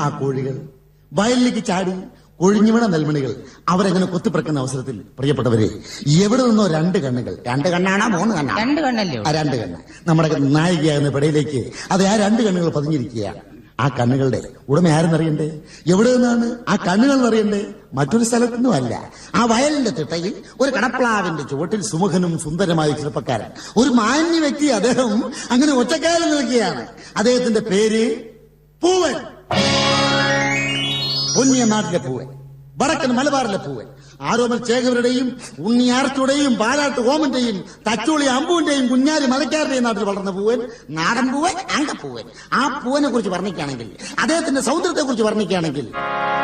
ആ കോഴികൾ വയലിലേക്ക് ചാടി കൊഴിഞ്ഞുവിണ നെൽമണികൾ അവരെങ്ങനെ കൊത്തിപ്പറക്കുന്ന അവസരത്തിൽ പ്രിയപ്പെട്ടവരെ എവിടെ നിന്നോ രണ്ട് കണ്ണുകൾ രണ്ട് കണ്ണാണോ മൂന്ന് കണ്ണാണോ രണ്ട് കണ്ണല്ലേ ആ രണ്ട് കണ്ണ് നമ്മുടെ നായികയാകുന്ന പിടയിലേക്ക് അത് ആ രണ്ട് കണ്ണുകൾ പതിഞ്ഞിരിക്കുകയാണ് ആ കണ്ണുകളുടെ ഉടമ ആരെന്നറിയണ്ടേ എവിടെ നിന്നാണ് ആ കണ്ണുകൾ എന്നറിയണ്ടേ മറ്റൊരു സ്ഥലത്തൊന്നും അല്ല ആ വയലിന്റെ തിട്ടയിൽ ഒരു കടപ്ലാവിന്റെ ചുവട്ടിൽ സുമുഖനും സുന്ദരമായ ചെറുപ്പക്കാരൻ ഒരു മാന്യ വ്യക്തി അദ്ദേഹം അങ്ങനെ ഒറ്റക്കാലം നിൽക്കുകയാണ് അദ്ദേഹത്തിന്റെ പേര് പൂവൻ പൊന്നിയ നാട്ടിലെ പൂവൻ വടക്കൻ മലബാറിലെ പൂവൻ ആരോമൽ ചേകവരുടെയും ഉണ്ണിയാർച്ചുടെയും പാലാട്ട് ഓമന്റെയും തച്ചോളി അമ്പുവിന്റെയും കുഞ്ഞാലി മലക്കാരുടെയും നാട്ടിൽ വളർന്ന പൂവൻ നാടൻ പൂവൻ അങ്കപ്പൂവൻ ആ പൂവനെ കുറിച്ച് വർണ്ണിക്കുകയാണെങ്കിൽ അദ്ദേഹത്തിന്റെ സൗന്ദര്യത്തെ കുറിച്ച് വർണ്ണിക്കുകയാണെങ്കിൽ